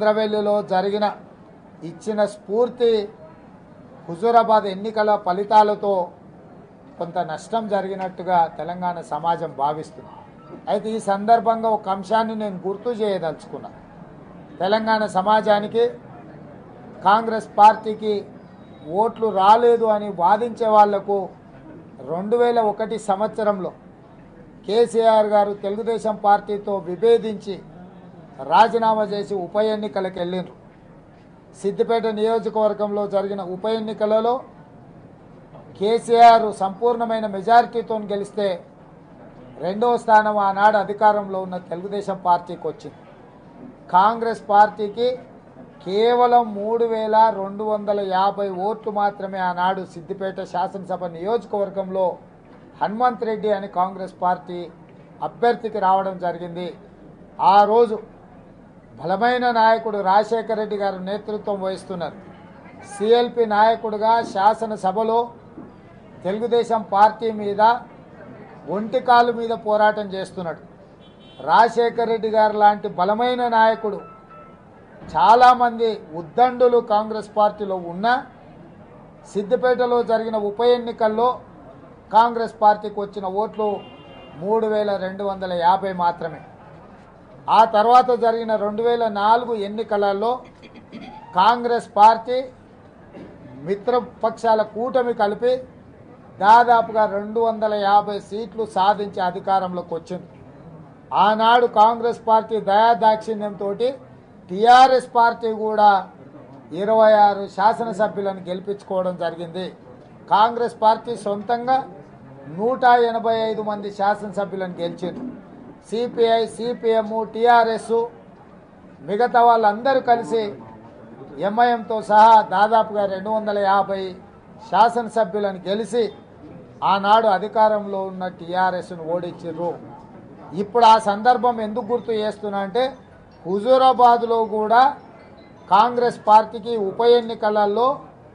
ఇంద్రవెల్లిలో జరిగిన ఇచ్చిన స్ఫూర్తి హుజూరాబాద్ ఎన్నికల ఫలితాలతో కొంత నష్టం జరిగినట్టుగా తెలంగాణ సమాజం భావిస్తుంది అయితే ఈ సందర్భంగా ఒక అంశాన్ని నేను గుర్తు చేయదలుచుకున్నా తెలంగాణ సమాజానికి కాంగ్రెస్ పార్టీకి ఓట్లు రాలేదు అని వాదించే వాళ్లకు రెండు వేల ఒకటి సంవత్సరంలో కేసీఆర్ గారు తెలుగుదేశం పార్టీతో విభేదించి రాజీనామా చేసి ఉప ఎన్నికలకు వెళ్ళిండ్రు సిద్దిపేట నియోజకవర్గంలో జరిగిన ఉప ఎన్నికలలో కేసీఆర్ సంపూర్ణమైన మెజారిటీతో గెలిస్తే రెండవ స్థానం ఆనాడు అధికారంలో ఉన్న తెలుగుదేశం పార్టీకి వచ్చింది కాంగ్రెస్ పార్టీకి కేవలం మూడు వేల రెండు వందల యాభై ఓట్లు మాత్రమే ఆనాడు సిద్దిపేట శాసనసభ నియోజకవర్గంలో హనుమంత్ రెడ్డి అని కాంగ్రెస్ పార్టీ అభ్యర్థికి రావడం జరిగింది ఆ రోజు బలమైన నాయకుడు రాజశేఖర రెడ్డి గారు నేతృత్వం వహిస్తున్నారు సిఎల్పి నాయకుడుగా శాసనసభలో తెలుగుదేశం పార్టీ మీద ఒంటికాలు మీద పోరాటం చేస్తున్నాడు రాజశేఖర రెడ్డి గారు లాంటి బలమైన నాయకుడు చాలామంది ఉద్దండులు కాంగ్రెస్ పార్టీలో ఉన్నా సిద్దిపేటలో జరిగిన ఉప ఎన్నికల్లో కాంగ్రెస్ పార్టీకి వచ్చిన ఓట్లు మూడు వేల రెండు వందల యాభై మాత్రమే ఆ తర్వాత జరిగిన రెండు వేల నాలుగు ఎన్నికలలో కాంగ్రెస్ పార్టీ మిత్రపక్షాల కూటమి కలిపి దాదాపుగా రెండు వందల యాభై సీట్లు సాధించి అధికారంలోకి వచ్చింది ఆనాడు కాంగ్రెస్ పార్టీ దయాదాక్షిణ్యంతో టీఆర్ఎస్ పార్టీ కూడా ఇరవై ఆరు శాసనసభ్యులను గెలిపించుకోవడం జరిగింది కాంగ్రెస్ పార్టీ సొంతంగా నూట ఎనభై ఐదు మంది శాసనసభ్యులను గెలిచారు సిపిఐ సిపిఎం టీఆర్ఎస్ మిగతా వాళ్ళందరూ కలిసి ఎంఐఎంతో సహా దాదాపుగా రెండు వందల యాభై శాసనసభ్యులను గెలిచి ఆనాడు అధికారంలో ఉన్న టీఆర్ఎస్ను ఓడించారు ఇప్పుడు ఆ సందర్భం ఎందుకు గుర్తు చేస్తున్నా అంటే హుజూరాబాద్లో కూడా కాంగ్రెస్ పార్టీకి ఉప ఎన్నికలలో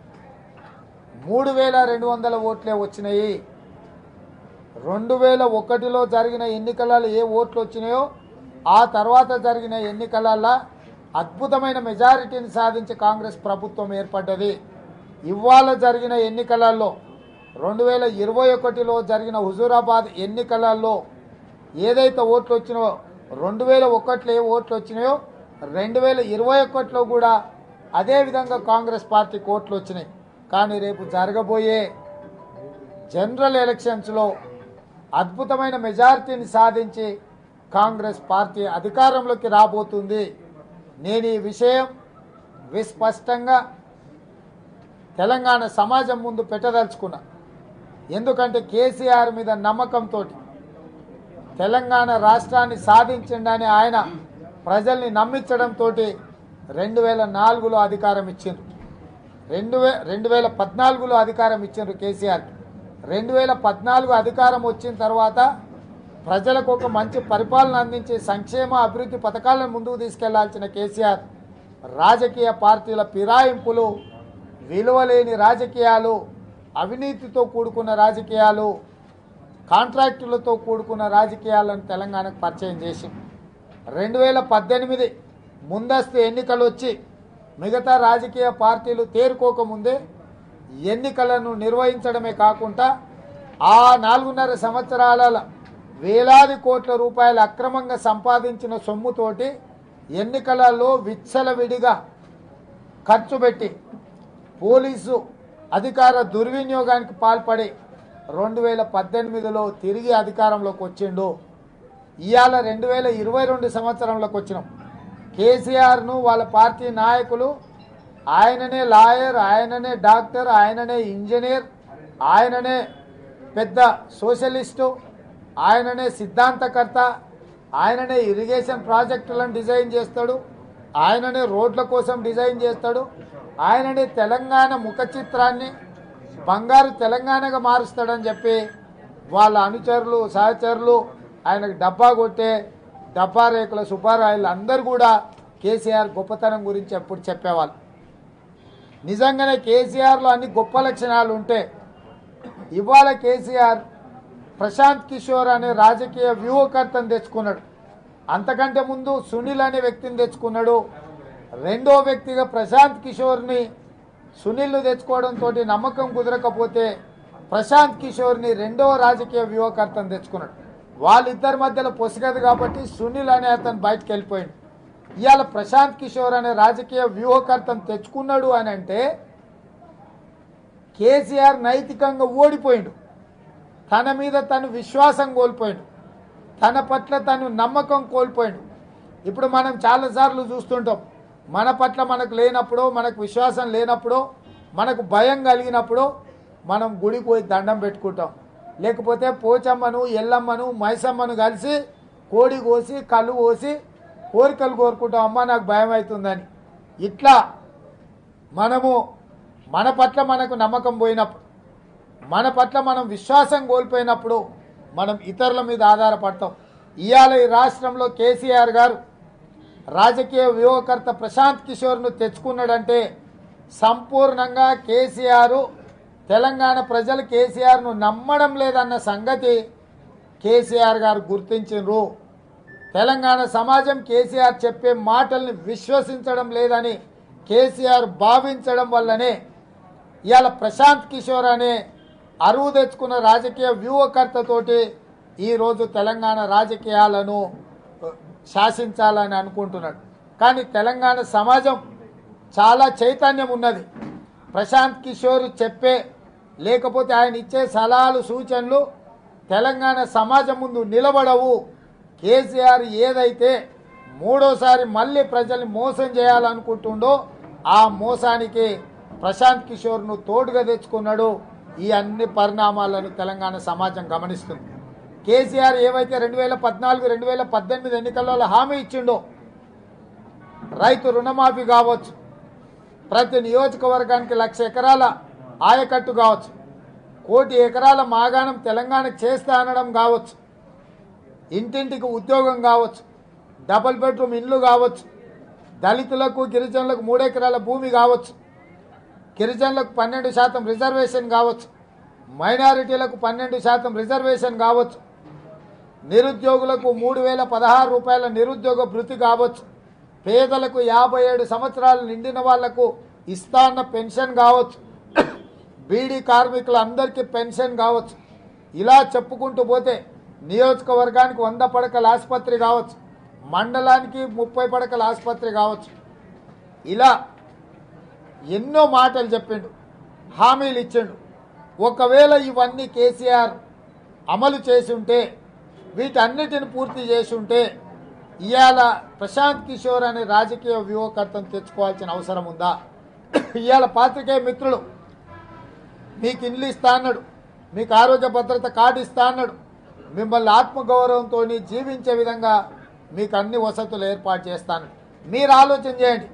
మూడు వేల రెండు వందల ఓట్లే వచ్చినాయి రెండు వేల ఒకటిలో జరిగిన ఎన్నికలలో ఏ ఓట్లు వచ్చినాయో ఆ తర్వాత జరిగిన ఎన్నికలలో అద్భుతమైన మెజారిటీని సాధించి కాంగ్రెస్ ప్రభుత్వం ఏర్పడ్డది ఇవాళ జరిగిన ఎన్నికలలో రెండు వేల ఇరవై ఒకటిలో జరిగిన హుజూరాబాద్ ఎన్నికలలో ఏదైతే ఓట్లు వచ్చినాయో రెండు వేల ఒకటిలో ఏ ఓట్లు వచ్చినాయో రెండు వేల ఇరవై ఒకటిలో కూడా అదే విధంగా కాంగ్రెస్ పార్టీకి ఓట్లు వచ్చినాయి కానీ రేపు జరగబోయే జనరల్ ఎలక్షన్స్లో అద్భుతమైన మెజారిటీని సాధించి కాంగ్రెస్ పార్టీ అధికారంలోకి రాబోతుంది నేను ఈ విషయం విస్పష్టంగా తెలంగాణ సమాజం ముందు పెట్టదలుచుకున్నా ఎందుకంటే కేసీఆర్ మీద నమ్మకంతో తెలంగాణ రాష్ట్రాన్ని సాధించండి ఆయన ప్రజల్ని నమ్మించడంతో రెండు వేల నాలుగులో అధికారం ఇచ్చిండ్రు రెండు వే రెండు వేల పద్నాలుగులో అధికారం ఇచ్చిండ్రు కేసీఆర్ రెండు వేల పద్నాలుగు అధికారం వచ్చిన తర్వాత ప్రజలకు ఒక మంచి పరిపాలన అందించి సంక్షేమ అభివృద్ధి పథకాలను ముందుకు తీసుకెళ్లాల్సిన కేసీఆర్ రాజకీయ పార్టీల ఫిరాయింపులు విలువలేని రాజకీయాలు అవినీతితో కూడుకున్న రాజకీయాలు కాంట్రాక్టులతో కూడుకున్న రాజకీయాలను తెలంగాణకు పరిచయం చేసి రెండు వేల పద్దెనిమిది ముందస్తు ఎన్నికలు వచ్చి మిగతా రాజకీయ పార్టీలు తేరుకోకముందే ఎన్నికలను నిర్వహించడమే కాకుండా ఆ నాలుగున్నర సంవత్సరాల వేలాది కోట్ల రూపాయలు అక్రమంగా సంపాదించిన సొమ్ముతోటి ఎన్నికలలో విచ్చలవిడిగా ఖర్చు పెట్టి పోలీసు అధికార దుర్వినియోగానికి పాల్పడి రెండు వేల పద్దెనిమిదిలో తిరిగి అధికారంలోకి వచ్చిండు ఇవాళ రెండు వేల ఇరవై రెండు సంవత్సరంలోకి వచ్చినాం కేసీఆర్ను వాళ్ళ పార్టీ నాయకులు ఆయననే లాయర్ ఆయననే డాక్టర్ ఆయననే ఇంజనీర్ ఆయననే పెద్ద సోషలిస్టు ఆయననే సిద్ధాంతకర్త ఆయననే ఇరిగేషన్ ప్రాజెక్టులను డిజైన్ చేస్తాడు ఆయననే రోడ్ల కోసం డిజైన్ చేస్తాడు ఆయననే తెలంగాణ ముఖ చిత్రాన్ని బంగారు తెలంగాణగా మారుస్తాడని చెప్పి వాళ్ళ అనుచరులు సహచరులు ఆయనకు డబ్బా కొట్టే డబ్బా రేకుల సుబ్బారాయులు అందరూ కూడా కేసీఆర్ గొప్పతనం గురించి ఎప్పుడు చెప్పేవాళ్ళు నిజంగానే కేసీఆర్లో అన్ని గొప్ప లక్షణాలు ఉంటే ఇవాళ కేసీఆర్ ప్రశాంత్ కిషోర్ అనే రాజకీయ వ్యూహకర్తను తెచ్చుకున్నాడు అంతకంటే ముందు సునీల్ అనే వ్యక్తిని తెచ్చుకున్నాడు రెండో వ్యక్తిగా ప్రశాంత్ కిషోర్ని సునీల్ను తెచ్చుకోవడంతో నమ్మకం కుదరకపోతే ప్రశాంత్ కిషోర్ని రెండో రాజకీయ వ్యూహకర్తను తెచ్చుకున్నాడు వాళ్ళిద్దరి మధ్యలో పొసగదు కాబట్టి సునీల్ అనే అతను బయటకు వెళ్ళిపోయాడు ఇవాళ ప్రశాంత్ కిషోర్ అనే రాజకీయ వ్యూహకర్తను తెచ్చుకున్నాడు అని అంటే కేసీఆర్ నైతికంగా ఓడిపోయిండు తన మీద తను విశ్వాసం కోల్పోయాడు తన పట్ల తను నమ్మకం కోల్పోయాడు ఇప్పుడు మనం చాలాసార్లు చూస్తుంటాం మన పట్ల మనకు లేనప్పుడు మనకు విశ్వాసం లేనప్పుడు మనకు భయం కలిగినప్పుడు మనం గుడికి పోయి దండం పెట్టుకుంటాం లేకపోతే పోచమ్మను ఎల్లమ్మను మైసమ్మను కలిసి కోడి కోసి కళ్ళు కోసి కోరికలు కోరుకుంటాం అమ్మ నాకు భయం అవుతుందని ఇట్లా మనము మన పట్ల మనకు నమ్మకం పోయినప్పుడు మన పట్ల మనం విశ్వాసం కోల్పోయినప్పుడు మనం ఇతరుల మీద ఆధారపడతాం ఇవాళ ఈ రాష్ట్రంలో కేసీఆర్ గారు రాజకీయ వ్యూహకర్త ప్రశాంత్ కిషోర్ను తెచ్చుకున్నాడంటే సంపూర్ణంగా కేసీఆర్ తెలంగాణ ప్రజలు కేసీఆర్ను నమ్మడం లేదన్న సంగతి కేసీఆర్ గారు గుర్తించారు తెలంగాణ సమాజం కేసీఆర్ చెప్పే మాటల్ని విశ్వసించడం లేదని కేసీఆర్ భావించడం వల్లనే ఇవాళ ప్రశాంత్ కిషోర్ అనే అరువు తెచ్చుకున్న రాజకీయ వ్యూహకర్తతోటి ఈరోజు తెలంగాణ రాజకీయాలను ఆ, శాసించాలని అనుకుంటున్నాడు కానీ తెలంగాణ సమాజం చాలా చైతన్యం ఉన్నది ప్రశాంత్ కిషోర్ చెప్పే లేకపోతే ఆయన ఇచ్చే సలహాలు సూచనలు తెలంగాణ సమాజం ముందు నిలబడవు కేసీఆర్ ఏదైతే మూడోసారి మళ్ళీ ప్రజల్ని మోసం చేయాలనుకుంటుండో ఆ మోసానికి ప్రశాంత్ కిషోర్ను తోడుగా తెచ్చుకున్నాడు ఈ అన్ని పరిణామాలను తెలంగాణ సమాజం గమనిస్తుంది కేసీఆర్ ఏవైతే రెండు వేల పద్నాలుగు రెండు వేల పద్దెనిమిది ఎన్నికల్లో హామీ ఇచ్చిండో రైతు రుణమాఫీ కావచ్చు ప్రతి నియోజకవర్గానికి లక్ష ఎకరాల ఆయకట్టు కావచ్చు కోటి ఎకరాల మాగాణం తెలంగాణకు చేస్తా అనడం కావచ్చు ఇంటింటికి ఉద్యోగం కావచ్చు డబుల్ బెడ్రూమ్ ఇండ్లు కావచ్చు దళితులకు గిరిజనులకు మూడెకరాల భూమి కావచ్చు గిరిజనులకు పన్నెండు శాతం రిజర్వేషన్ కావచ్చు మైనారిటీలకు పన్నెండు శాతం రిజర్వేషన్ కావచ్చు నిరుద్యోగులకు మూడు వేల పదహారు రూపాయల నిరుద్యోగ భృతి కావచ్చు పేదలకు యాభై ఏడు సంవత్సరాలు నిండిన వాళ్లకు ఇస్తాన్న పెన్షన్ కావచ్చు బీడీ కార్మికులందరికీ పెన్షన్ కావచ్చు ఇలా చెప్పుకుంటూ పోతే నియోజకవర్గానికి వంద పడకల ఆసుపత్రి కావచ్చు మండలానికి ముప్పై పడకల ఆసుపత్రి కావచ్చు ఇలా ఎన్నో మాటలు చెప్పిండు హామీలు ఇచ్చిండు ఒకవేళ ఇవన్నీ కేసీఆర్ అమలు చేసి ఉంటే వీటన్నిటిని పూర్తి చేసి ఉంటే ఇవాళ ప్రశాంత్ కిషోర్ అనే రాజకీయ వ్యూహకర్తను తెచ్చుకోవాల్సిన అవసరం ఉందా ఇవాళ పాత్రికేయ మిత్రులు మీకు ఇండ్లు ఇస్తా అన్నాడు మీకు ఆరోగ్య భద్రత కార్డు ఇస్తా అన్నాడు మిమ్మల్ని ఆత్మగౌరవంతో జీవించే విధంగా మీకు అన్ని వసతులు ఏర్పాటు చేస్తాను మీరు ఆలోచన చేయండి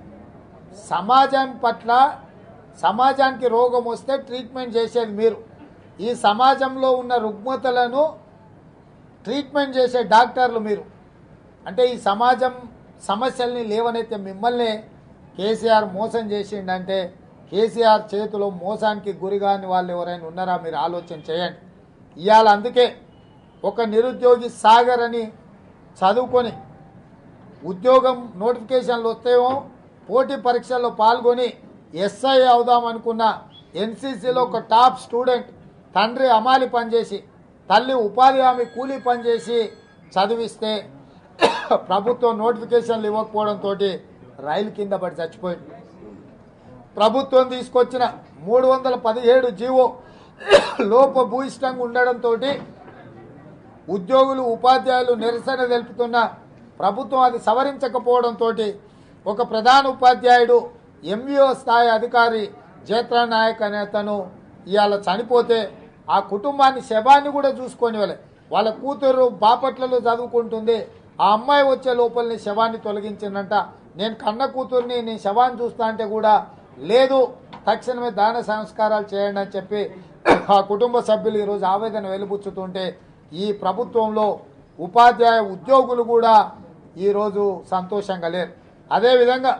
సమాజం పట్ల సమాజానికి రోగం వస్తే ట్రీట్మెంట్ చేసేది మీరు ఈ సమాజంలో ఉన్న రుగ్మతలను ట్రీట్మెంట్ చేసే డాక్టర్లు మీరు అంటే ఈ సమాజం సమస్యల్ని లేవనైతే మిమ్మల్ని కేసీఆర్ మోసం చేసిండంటే కేసీఆర్ చేతిలో మోసానికి గురిగాని వాళ్ళు ఎవరైనా ఉన్నారా మీరు ఆలోచన చేయండి ఇవాళ అందుకే ఒక నిరుద్యోగి సాగర్ అని చదువుకొని ఉద్యోగం నోటిఫికేషన్లు వస్తేమో పోటీ పరీక్షల్లో పాల్గొని ఎస్ఐ అవుదాం అనుకున్న ఎన్సీసీలో ఒక టాప్ స్టూడెంట్ తండ్రి అమాలి పనిచేసి తల్లి ఉపాధి హామీ కూలీ పనిచేసి చదివిస్తే ప్రభుత్వం నోటిఫికేషన్లు ఇవ్వకపోవడంతో రైలు కింద పడి చచ్చిపోయింది ప్రభుత్వం తీసుకొచ్చిన మూడు వందల పదిహేడు జీవో లోప భూయిష్టంగా ఉండడంతో ఉద్యోగులు ఉపాధ్యాయులు నిరసన తెలుపుతున్న ప్రభుత్వం అది సవరించకపోవడంతో ఒక ప్రధాన ఉపాధ్యాయుడు ఎంఈఓ స్థాయి అధికారి జేత్రా నాయక్ అనే అతను ఇవాళ చనిపోతే ఆ కుటుంబాన్ని శవాన్ని కూడా చూసుకొని వాళ్ళే వాళ్ళ కూతురు బాపట్లలో చదువుకుంటుంది ఆ అమ్మాయి వచ్చే లోపలనే శవాన్ని తొలగించిందంట నేను కన్న కూతుర్ని నేను శవాన్ని చూస్తా అంటే కూడా లేదు తక్షణమే దాన సంస్కారాలు చేయండి అని చెప్పి ఆ కుటుంబ సభ్యులు ఈరోజు ఆవేదన వెలుబుచ్చుతుంటే ఈ ప్రభుత్వంలో ఉపాధ్యాయ ఉద్యోగులు కూడా ఈరోజు సంతోషంగా లేరు అదేవిధంగా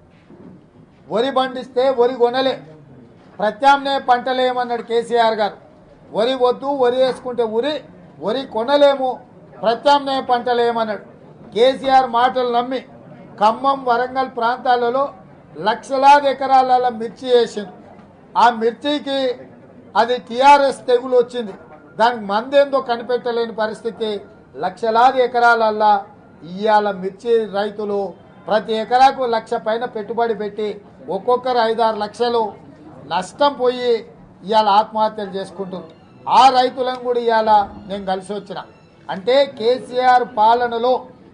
వరి పండిస్తే వరి కొనలే ప్రత్యామ్నాయ పంటలేమన్నాడు కేసీఆర్ గారు వరి వద్దు వరి వేసుకుంటే ఉరి వరి కొనలేము ప్రత్యామ్నాయ పంటలేమన్నాడు కేసీఆర్ మాటలు నమ్మి ఖమ్మం వరంగల్ ప్రాంతాలలో లక్షలాది ఎకరాల మిర్చి వేసింది ఆ మిర్చికి అది టిఆర్ఎస్ తెగులు వచ్చింది దానికి మందేందో కనిపెట్టలేని పరిస్థితి లక్షలాది ఎకరాలల్లా ఇవాళ మిర్చి రైతులు ప్రతి ఎకరాకు లక్ష పైన పెట్టుబడి పెట్టి ఒక్కొక్కరు ఐదారు లక్షలు నష్టం పోయి ఇవాళ ఆత్మహత్యలు చేసుకుంటున్నారు ఆ రైతులను కూడా ఇవాళ నేను కలిసి వచ్చిన అంటే కేసీఆర్ పాలనలో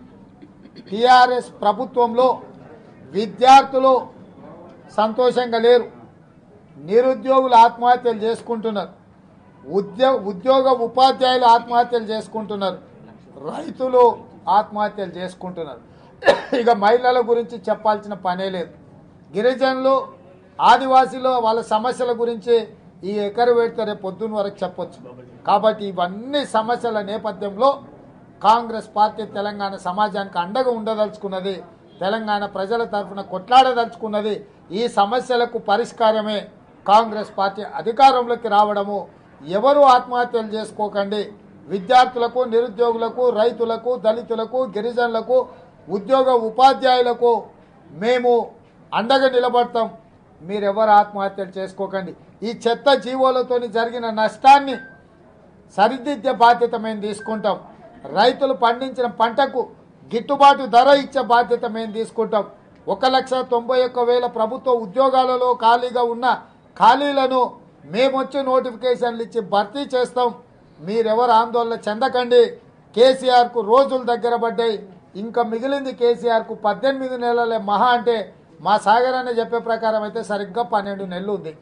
టిఆర్ఎస్ ప్రభుత్వంలో విద్యార్థులు సంతోషంగా లేరు నిరుద్యోగులు ఆత్మహత్యలు చేసుకుంటున్నారు ఉద్యోగ ఉద్యోగ ఉపాధ్యాయులు ఆత్మహత్యలు చేసుకుంటున్నారు రైతులు ఆత్మహత్యలు చేసుకుంటున్నారు ఇక మహిళల గురించి చెప్పాల్సిన పనే లేదు గిరిజనులు ఆదివాసీలు వాళ్ళ సమస్యల గురించి ఈ ఎకరు పెడితే రేపు పొద్దున్న వరకు చెప్పొచ్చు కాబట్టి ఇవన్నీ సమస్యల నేపథ్యంలో కాంగ్రెస్ పార్టీ తెలంగాణ సమాజానికి అండగా ఉండదలుచుకున్నది తెలంగాణ ప్రజల తరఫున కొట్లాడదలుచుకున్నది ఈ సమస్యలకు పరిష్కారమే కాంగ్రెస్ పార్టీ అధికారంలోకి రావడము ఎవరు ఆత్మహత్యలు చేసుకోకండి విద్యార్థులకు నిరుద్యోగులకు రైతులకు దళితులకు గిరిజనులకు ఉద్యోగ ఉపాధ్యాయులకు మేము అండగా నిలబడతాం మీరెవరు ఆత్మహత్యలు చేసుకోకండి ఈ చెత్త జీవోలతోని జరిగిన నష్టాన్ని సరిదిద్దే బాధ్యత మేము తీసుకుంటాం రైతులు పండించిన పంటకు గిట్టుబాటు ధర ఇచ్చే బాధ్యత మేము తీసుకుంటాం ఒక లక్ష తొంభై ఒక్క వేల ప్రభుత్వ ఉద్యోగాలలో ఖాళీగా ఉన్న ఖాళీలను మేము వచ్చి నోటిఫికేషన్లు ఇచ్చి భర్తీ చేస్తాం మీరెవరు ఆందోళన చెందకండి కేసీఆర్కు రోజులు దగ్గర పడ్డాయి ఇంకా మిగిలింది కేసీఆర్కు పద్దెనిమిది నెలలే మహా అంటే మా సాగర్ అనే చెప్పే ప్రకారం అయితే సరిగ్గా పన్నెండు నెలలు ఉంది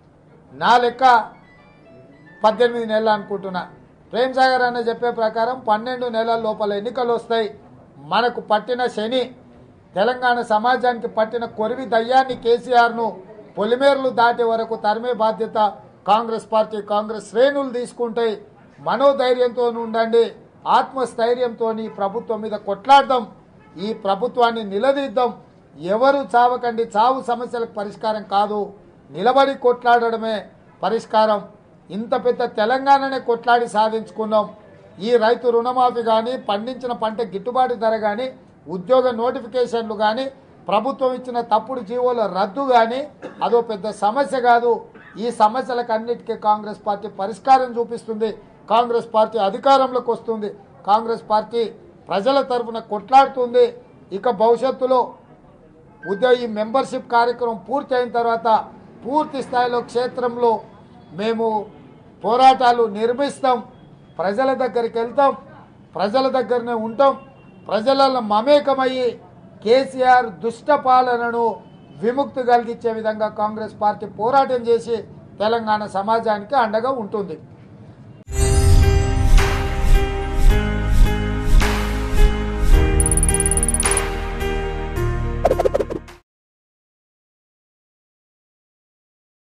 నా లెక్క పద్దెనిమిది నెలలు అనుకుంటున్నా ప్రేమ్ సాగర్ అన్న చెప్పే ప్రకారం పన్నెండు నెలల లోపల ఎన్నికలు వస్తాయి మనకు పట్టిన శని తెలంగాణ సమాజానికి పట్టిన కొరివి దయ్యాన్ని కేసీఆర్ను పొలిమేరలు దాటే వరకు తరిమే బాధ్యత కాంగ్రెస్ పార్టీ కాంగ్రెస్ శ్రేణులు తీసుకుంటాయి మనోధైర్యంతో ఉండండి ఆత్మస్థైర్యంతో ఈ ప్రభుత్వం మీద కొట్లాడదాం ఈ ప్రభుత్వాన్ని నిలదీద్దాం ఎవరు చావకండి చావు సమస్యలకు పరిష్కారం కాదు నిలబడి కొట్లాడడమే పరిష్కారం ఇంత పెద్ద తెలంగాణనే కొట్లాడి సాధించుకున్నాం ఈ రైతు రుణమాఫీ కానీ పండించిన పంట గిట్టుబాటు ధర కానీ ఉద్యోగ నోటిఫికేషన్లు కానీ ప్రభుత్వం ఇచ్చిన తప్పుడు జీవోల రద్దు కానీ అదో పెద్ద సమస్య కాదు ఈ సమస్యలకు అన్నిటికీ కాంగ్రెస్ పార్టీ పరిష్కారం చూపిస్తుంది కాంగ్రెస్ పార్టీ అధికారంలోకి వస్తుంది కాంగ్రెస్ పార్టీ ప్రజల తరఫున కొట్లాడుతుంది ఇక భవిష్యత్తులో ఉదయం ఈ మెంబర్షిప్ కార్యక్రమం పూర్తి అయిన తర్వాత పూర్తి స్థాయిలో క్షేత్రంలో మేము పోరాటాలు నిర్మిస్తాం ప్రజల దగ్గరికి వెళ్తాం ప్రజల దగ్గరనే ఉంటాం ప్రజలలో మమేకమయ్యి కేసీఆర్ దుష్ట పాలనను విముక్తి కలిగించే విధంగా కాంగ్రెస్ పార్టీ పోరాటం చేసి తెలంగాణ సమాజానికి అండగా ఉంటుంది